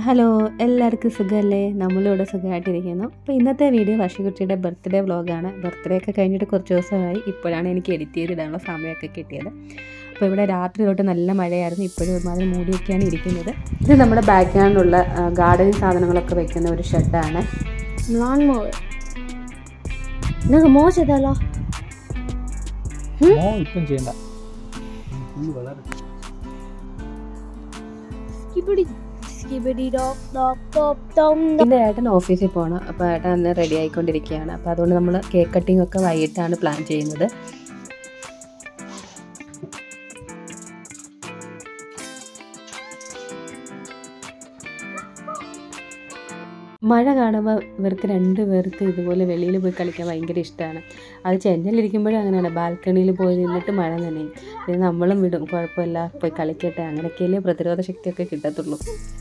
Hello എല്ലാവർക്കും സുഖമല്ലേ നമ്മളിവിടെ സുഖമായിട്ടിരിക്കുന്നു അപ്പോൾ ഇന്നത്തെ വീഡിയോ വർഷകുട്ടിയുടെ ബർത്ത്ഡേ വ്ളോഗാണ് ബർത്ത്ഡേ ഒക്കെ കഴിഞ്ഞിട്ട് കുറച്ച് ദിവസമായി ഇപ്പോഴാണ് എനിക്ക് എഡിറ്റ് ചെയ്തിടാനുള്ള സമയമൊക്കെ കിട്ടിയത് അപ്പോൾ ഇവിടെ രാത്രി തൊട്ട് നല്ല മഴയായിരുന്നു ഇപ്പോഴും ഒരുമാതിരി മൂടിയൊക്കെയാണ് ഇരിക്കുന്നത് ഇത് നമ്മുടെ ബാക്ക്ഗ്രൗണ്ടിലുള്ള ഗാർഡനിങ് സാധനങ്ങളൊക്കെ വെക്കുന്ന ഒരു ഷെഡാണ് lawn mower. 那个 mower 谁的了？ മോ ഇപ്പം ചെയ്യണ്ട ഇത് വളരെ Skibidi skibidi dop dop dop dom. എൻ്റെ ഏട്ടൻ ഓഫീസിൽ പോകണം അപ്പോൾ ഏട്ടൻ അന്ന് റെഡി ആയിക്കൊണ്ടിരിക്കുകയാണ് അപ്പോൾ അതുകൊണ്ട് നമ്മൾ കേക്ക് കട്ടിംഗ് ഒക്കെ വൈകിട്ടാണ് പ്ലാൻ ചെയ്യുന്നത് മഴ കാണുമ്പോൾ ഇവർക്ക് രണ്ട് പേർക്ക് ഇതുപോലെ വെളിയിൽ പോയി കളിക്കാൻ ഭയങ്കര ഇഷ്ടമാണ് അത് ചെന്നൈയിലിരിക്കുമ്പോഴും അങ്ങനെയാണ് ബാൽക്കണിയിൽ പോയി നിന്നിട്ട് മഴ നനയും പിന്നെ നമ്മളും വിടും കുഴപ്പമില്ല പോയി കളിക്കട്ടെ അങ്ങനെയൊക്കെയല്ലേ പ്രതിരോധ ശക്തിയൊക്കെ കിട്ടത്തുള്ളൂ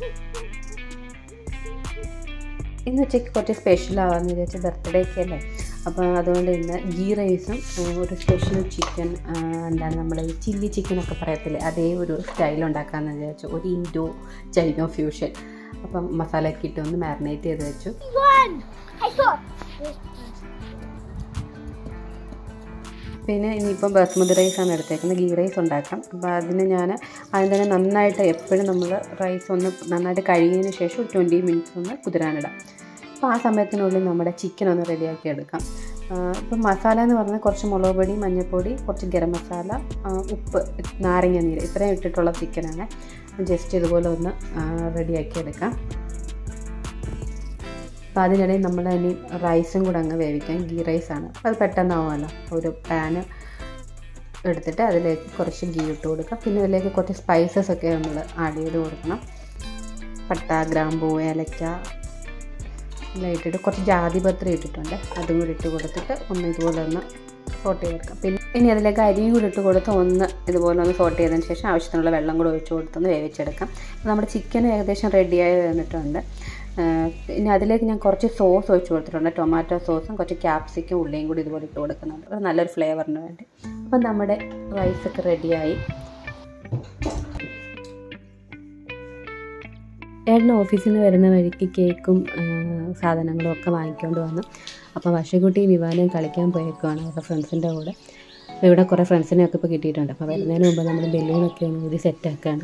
ഇന്ന് ഉച്ചയ്ക്ക് കുറച്ച് സ്പെഷ്യൽ ആവാമെന്ന് വിചാരിച്ച ബർത്ത്ഡേ ഒക്കെ അല്ലേ അപ്പോൾ അതുകൊണ്ട് ഇന്ന് ഗീ റൈസും ഒരു സ്പെഷ്യൽ ചിക്കൻ എന്താണ് നമ്മൾ ഈ ചില്ലി ചിക്കൻ ഒക്കെ പറയത്തില്ലേ അതേ ഒരു സ്റ്റൈൽ ഉണ്ടാക്കാമെന്ന് വിചാരിച്ചു ഒരു ഇൻഡോ ചൈനോ ഫ്യൂഷൻ അപ്പം മസാലയൊക്കെ ഇട്ട് ഒന്ന് മാരിനേറ്റ് ചെയ്ത് വെച്ചു One. I saw. പിന്നെ ഇനിയിപ്പം ബസ്മതി റൈസാണ് എടുത്തേക്കുന്നത് ഗീ റൈസ് ഉണ്ടാക്കാം അപ്പോൾ അതിന് ഞാൻ ആദ്യം തന്നെ നന്നായിട്ട് എപ്പോഴും നമ്മൾ റൈസ് ഒന്ന് നന്നായിട്ട് കഴുകിയതിന് ശേഷം ഒരു ട്വൻറ്റി മിനിറ്റ്സ് ഒന്ന് കുതിരാനിടാം അപ്പോൾ ആ സമയത്തിനുള്ളിൽ നമ്മുടെ ചിക്കൻ ഒന്ന് റെഡിയാക്കി എടുക്കാം ഇപ്പം മസാല എന്ന് പറഞ്ഞാൽ കുറച്ച് മുളക് പൊടി മഞ്ഞൾപ്പൊടി കുറച്ച് ഗരം മസാല ആ, ഉപ്പ് നാരങ്ങ നീര് ഇത്രയും ഇട്ടിട്ടുള്ള ചിക്കനാണ് ജസ്റ്റ് ഇതുപോലെ ഒന്ന് റെഡിയാക്കി എടുക്കാം അപ്പോൾ അതിനിടയിൽ നമ്മൾ ഇനി റൈസും കൂടെ അങ്ങ് വേവിക്കാം ഗീ റൈസാണ് അപ്പോൾ അത് പെട്ടെന്നാവുമല്ലോ ഒരു പാന് എടുത്തിട്ട് അതിലേക്ക് കുറച്ച് ഗീ ഇട്ട് കൊടുക്കുക പിന്നെ അതിലേക്ക് കുറച്ച് സ്പൈസസ് ഒക്കെ നമ്മൾ ആഡ് ചെയ്ത് കൊടുക്കണം പട്ട ഗ്രാമ്പൂ ഏലക്ക എല്ലാം ഇട്ടിട്ട് കുറച്ച് ജാതിപത്രം ഇട്ടിട്ടുണ്ട് അതും കൂടി ഇട്ട് കൊടുത്തിട്ട് ഒന്ന് ഇതുപോലെ ഒന്ന് സോട്ട് ചെയ്തെടുക്കാം പിന്നെ ഇനി അതിലേക്ക് അരിയും കൂടി ഇട്ട് കൊടുത്ത് ഒന്ന് ഇതുപോലെ ഒന്ന് സോട്ട് ചെയ്തതിന് ശേഷം ആവശ്യത്തിനുള്ള വെള്ളം കൂടി ഒഴിച്ച് കൊടുത്തൊന്ന് വേവിച്ചെടുക്കാം നമ്മുടെ ചിക്കൻ ഏകദേശം റെഡിയായി വന്നിട്ടുണ്ട് ആഹ് ഇനി അതിലേക്ക് ഞാൻ കുറച്ച് സോസ് ഒഴിച്ച് കൊടുത്തിട്ടുണ്ട് ടൊമാറ്റോ സോസും കുറച്ച് ക്യാപ്സിക്കും ഉള്ളിയും കൂടി ഇതുപോലെ ഇട്ട് കൊടുക്കുന്നുണ്ട് ഒരു നല്ലൊരു ഫ്ലേവറിന് വേണ്ടി അപ്പം നമ്മുടെ റൈസൊക്കെ റെഡിയായി ഏട്ടൻ ഓഫീസിൽ നിന്ന് വരുന്ന വഴിക്ക് കേക്കും ആഹ് സാധനങ്ങളും ഒക്കെ വാങ്ങിക്കൊണ്ട് വന്നു അപ്പോൾ വർഷക്കുട്ടി വിവാനം കളിക്കാൻ പോയേക്കുവാണ് അവരുടെ ഫ്രണ്ട്സിൻ്റെ കൂടെ അപ്പോൾ ഇവിടെ കുറേ ഫ്രണ്ട്സിനെയൊക്കെ ഇപ്പോൾ കിട്ടിയിട്ടുണ്ട് അപ്പോൾ വരുന്നതിന് മുമ്പ് നമ്മൾ ബലൂണൊക്കെ ഒന്ന് ഊതി സെറ്റാക്കുകയാണ്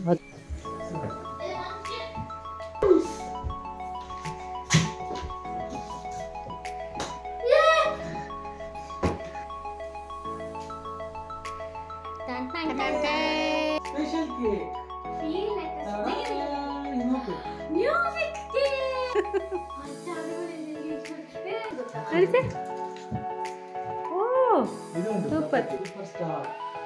Dun, dun, dun, dun. Special cake Feel like a music game. ഓ Super. ಸೂಪರ್ ಸ್ಟಾರ್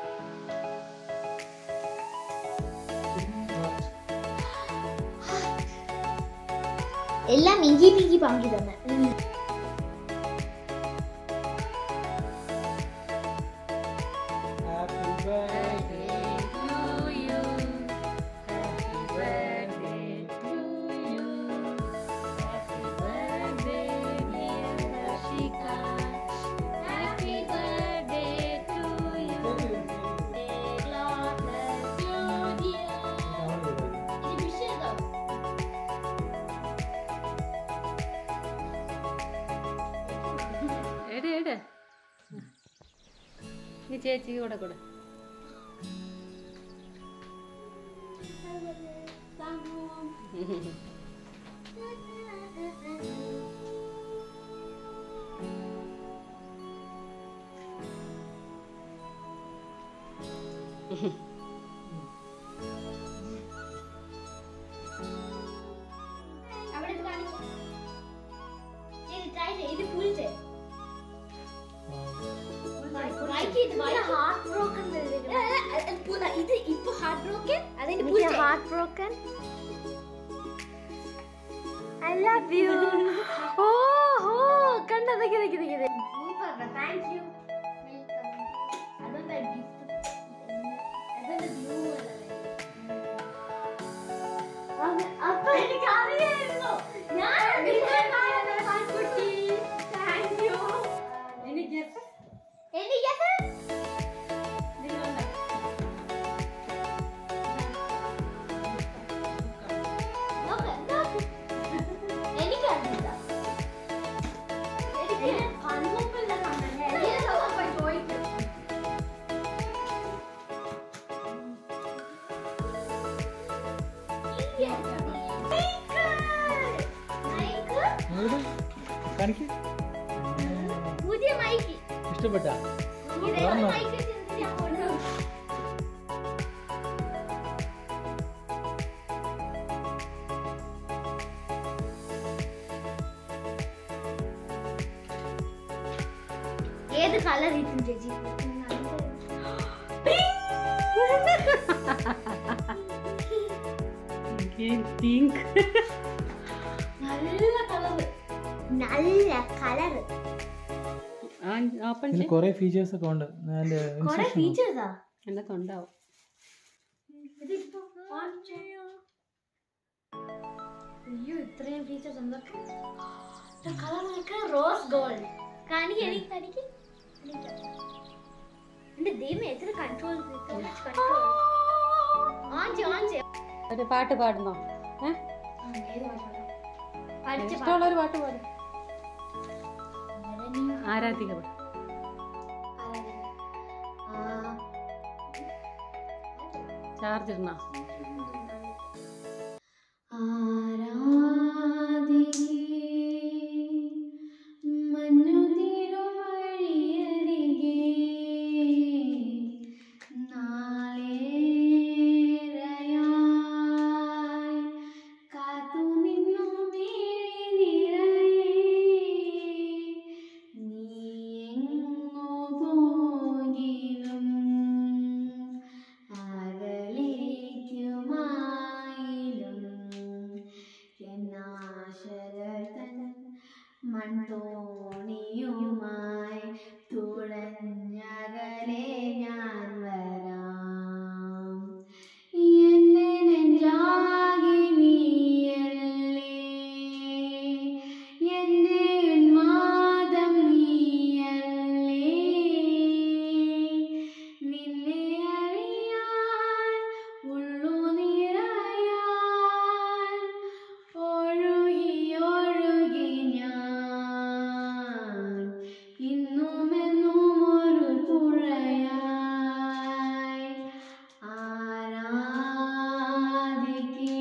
എല്ലാം മിങ്കി മിങ്കി പങ്കി തന്നെ ಹ್ಯಾಪಿ ಬರ್ತ್ಡೇ എട് എട് നീ ചേച്ചിക്ക് കൂടെ കൂടെ ഇത് ഫുൾ ഇത് ഇപ്പൊ ഹാർട്ട് ബ്രോക്കൻ അതിന്റെ heart broken I love you ഓ ഹോ കണ്ട ദക്കി ദക്കി ദക്കി സൂപ്പർ താങ്ക് യു അതെന്താ ഗിഫ്റ്റ് അതെന്താ ബ്ലൂ അപ്പൊ എനിക്ക് അറിയായിരുന്നു ഞാൻ കുട്ടി താങ്ക് യു എനിക്ക് എനിക്ക് നോക്ക് നോക്ക് എവിടെ? കാണിക്ക് പുതിയ മൈക്ക് ഇഷ്ടപ്പെട്ട ഇതേ ഓർമ്മ. മൈക്ക് ഞാൻ കൊണ്ടുവന്നു. ഏത് കളർ ഇരിക്കും ചേച്ചി പിങ്ക് നല്ല കളർ നല്ല കളർ ഓപ്പൺ ഇതിൽ കുറെ ഫീച്ചേഴ്സ് ഒക്കെ ഉണ്ട് അതിന്റെ കൊറേ instruction ഫീച്ചേഴ്സാ എന്നൊക്കെ ഉണ്ടാവും ഇതിപ്പോ on ചെയ്യോ? അയ്യോ ഇത്രയും ഫീച്ചേഴ്സ് എന്തൊക്കെ കളർ റോസ് ഗോൾഡ് കാണിക്ക് എനിക്ക് കാണിക്ക് എന്റെ ദൈവം എത്ര കൺട്രോൾ കൺട്രോൾ ഓൺ ചെയ്യ ഓൺ ചെയ്യ ഒരു പാട്ട് പാടുന്നോ ഏ പഠിച്ച ഇഷ്ടമുള്ള ഒരു പാട്ട് പാടും ആരാധിക പാട്. ചാർജ് ഇടണോ അകലേക്കുമായിലും എന്നാശരതൻ മൺതോണിയുമായി തുഴഞ്ഞകലെ ഞാൻ വരാം എന്നെ നെഞ്ചാകെ നീയല്ലേ എന്റെ ഉന്മാദം നീയല്ലേ നിന്നെ അറിയാൻ ഉള്ളു നിറയാൻ ഒഴുകി ഒഴുകി ഞാൻ ഇന്നുമെന്നും ഒരു പുഴയായി ആരാധിക്കേ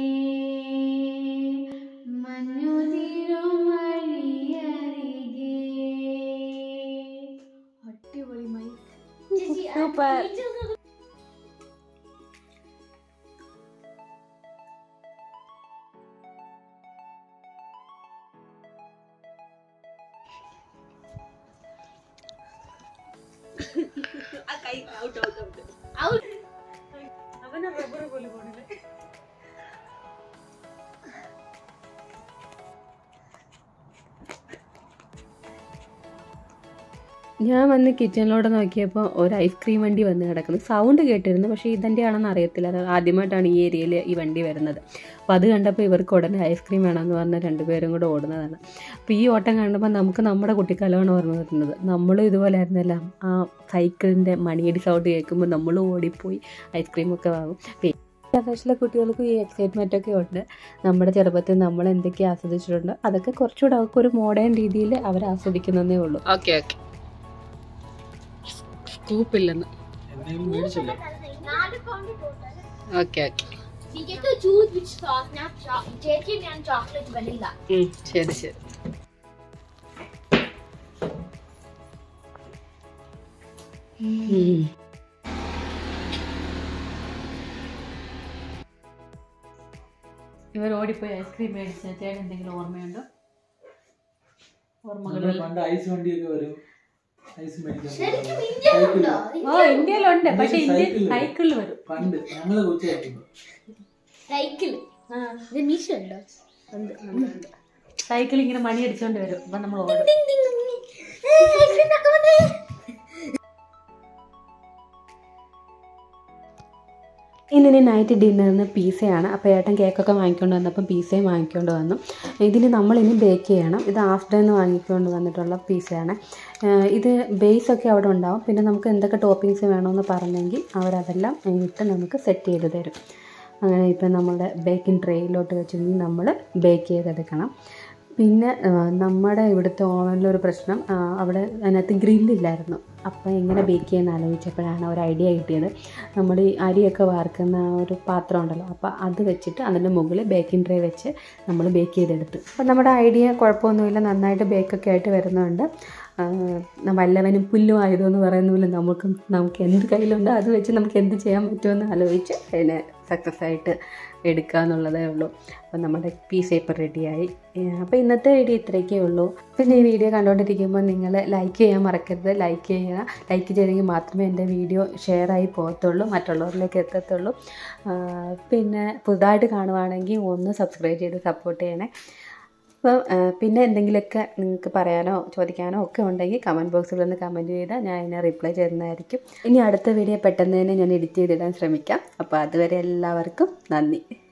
മഞ്ഞുതിരും വഴിയരികെ അടിപൊളി മൈക്ക് Super. ഔട്ട് ഞാൻ വന്ന് കിച്ചണിലോട്ട് നോക്കിയപ്പോൾ ഒരു ഐസ്ക്രീം വണ്ടി വന്ന് കിടക്കുന്നു സൗണ്ട് കേട്ടിരുന്നു പക്ഷേ ഇതെൻ്റെ ആണെന്ന് അറിയത്തില്ല അത് ആദ്യമായിട്ടാണ് ഈ ഏരിയയിൽ ഈ വണ്ടി വരുന്നത് അപ്പോൾ അത് കണ്ടപ്പോൾ ഇവർക്ക് ഉടനെ ഐസ്ക്രീം വേണമെന്ന് പറഞ്ഞ രണ്ടുപേരും കൂടെ ഓടുന്നതാണ് അപ്പോൾ ഈ ഓട്ടം കണ്ടപ്പോൾ നമുക്ക് നമ്മുടെ കുട്ടിക്കാലമാണ് ഓർമ്മ വരുന്നത് നമ്മളും ഇതുപോലെ ആയിരുന്നല്ല ആ സൈക്കിളിൻ്റെ മണിയടി സൗണ്ട് കേൾക്കുമ്പോൾ നമ്മളും ഓടിപ്പോയി ഐസ്ക്രീമൊക്കെ വാങ്ങും ജനറേഷനിലെ കുട്ടികൾക്കും ഈ എക്സൈറ്റ്മെൻ്റ് ഒക്കെ ഉണ്ട് നമ്മുടെ ചെറുപ്പത്തിൽ നമ്മൾ എന്തൊക്കെ ആസ്വദിച്ചിട്ടുണ്ട് അതൊക്കെ കുറച്ചുകൂടെ അവർക്ക് ഒരു മോഡേൺ രീതിയിൽ അവർ ആസ്വദിക്കുന്നതേ ഉള്ളൂ ഓക്കെ ഓക്കെ സ്കൂപ്പില്ലെന്ന് എന്തെങ്കിലും മേടിച്ചില്ലേ നാല് pound total okay okay We get to choose which sauce. Now, cho- JK and chocolate vanilla. ശരി ശരി ഇവർ ഓടിപ്പോയി ഐസ്ക്രീം മേടിച്ച ചേട്ടൻ എന്തെങ്കിലും ഓർമ്മയുണ്ടോ നമ്മുടെ ഓർമ്മകൾ പണ്ട് ഐസ് വണ്ടിയൊക്കെ വരും ഐസ് മേടിക്കാൻ ശരിക്കും പോകുന്നത്. ഇന്ത്യയിലുണ്ടോ? ഓ ഇന്ത്യയിലുണ്ട് പക്ഷെ ഇന്ത്യ സൈക്കിളിൽ. സൈക്കിളിൽ വരും പണ്ട് ഞങ്ങള് കൊച്ചായിരിക്കുമ്പോ സൈക്കിൾ ഇത് മീശ ഉണ്ടോ സൈക്കിൾ ഇങ്ങനെ മണി അടിച്ചോണ്ട് വരും അപ്പൊ നമ്മൾ ഓടും ഇന്നിനി നൈറ്റ് ഡിന്നറിന് പീസയാണ് അപ്പോൾ ഏട്ടൻ കേക്കൊക്കെ വാങ്ങിക്കൊണ്ട് വന്നപ്പം പീസയും വാങ്ങിക്കൊണ്ട് വന്നു ഇതിന് നമ്മളിനി ബേക്ക് ചെയ്യണം ഇത് ആഫ്റ്റർ നിന്ന് വാങ്ങിക്കൊണ്ട് വന്നിട്ടുള്ള പീസയാണ് ഏഹ് ഇത് ബേസ് ഒക്കെ അവിടെ ഉണ്ടാവും പിന്നെ നമുക്ക് എന്തൊക്കെ ടോപ്പിങ്സ് വേണമെന്ന് പറഞ്ഞെങ്കിൽ അവരതെല്ലാം ഇട്ട് നമുക്ക് സെറ്റ് ചെയ്ത് തരും അങ്ങനെ ഇപ്പം നമ്മുടെ ബേക്കിംഗ് ട്രേയിലോട്ട് വെച്ചിട്ട് നമ്മൾ ബേക്ക് ചെയ്തെടുക്കണം പിന്നെ ആ, നമ്മുടെ ഇവിടുത്തെ ഓവനിലൊരു പ്രശ്നം ആ, അവിടെ അതിനകത്ത് ഗ്രില്ലില്ലായിരുന്നു അപ്പം എങ്ങനെ ബേക്ക് ചെയ്യുന്ന ആലോചിച്ചപ്പോഴാണ് ഒരു ഐഡിയ കിട്ടിയത് നമ്മൾ ഈ അരിയൊക്കെ വാർക്കുന്ന ആ ഒരു പാത്രം ഉണ്ടല്ലോ അപ്പോൾ അത് വെച്ചിട്ട് അതിൻ്റെ മുകളിൽ ബേക്കിംഗ് ട്രേ വെച്ച് നമ്മൾ ബേക്ക് ചെയ്തെടുത്ത് അപ്പം നമ്മുടെ ഐഡിയ കുഴപ്പമൊന്നുമില്ല നന്നായിട്ട് ബേക്കൊക്കെ ആയിട്ട് വരുന്നുണ്ട് ആ, വല്ലവനും പുല്ലും ആയതെന്ന് പറയുന്ന പോലെ നമുക്ക് നമുക്ക് എന്ത് കയ്യിലുണ്ടോ അത് വെച്ച് നമുക്ക് എന്ത് ചെയ്യാൻ പറ്റുമെന്ന് ആലോചിച്ച് അതിനെ സക്സസ് ആയിട്ട് എടുക്കുക എന്നുള്ളതേ ഉള്ളൂ അപ്പോൾ നമ്മുടെ പീസ് പേപ്പർ റെഡിയായി അപ്പോൾ ഇന്നത്തെ വീഡിയോ ഇത്രയൊക്കെ ഉള്ളൂ പിന്നെ ഈ വീഡിയോ കണ്ടുകൊണ്ടിരിക്കുമ്പോൾ നിങ്ങൾ ലൈക്ക് ചെയ്യാൻ മറക്കരുത് ലൈക്ക് ചെയ്യുക ലൈക്ക് ചെയ്തെങ്കിൽ മാത്രമേ എൻ്റെ വീഡിയോ ഷെയറായി പോകത്തുള്ളൂ മറ്റുള്ളവരിലേക്ക് എത്തത്തുള്ളൂ ആ, പിന്നെ പുതുതായിട്ട് കാണുവാണെങ്കിൽ ഒന്ന് സബ്സ്ക്രൈബ് ചെയ്ത് സപ്പോർട്ട് ചെയ്യണേ അപ്പം ആ, പിന്നെ എന്തെങ്കിലുമൊക്കെ നിങ്ങൾക്ക് പറയാനോ ചോദിക്കാനോ ഒക്കെ ഉണ്ടെങ്കിൽ കമൻറ്റ് ബോക്സിൽ ഒന്ന് കമൻറ്റ് ചെയ്താൽ ഞാൻ അതിനെ റിപ്ലൈ ചെയ്യുന്നതായിരിക്കും ഇനി അടുത്ത വീഡിയോ പെട്ടെന്ന് തന്നെ ഞാൻ എഡിറ്റ് ചെയ്തിടാൻ ശ്രമിക്കാം അപ്പോൾ അതുവരെ എല്ലാവർക്കും നന്ദി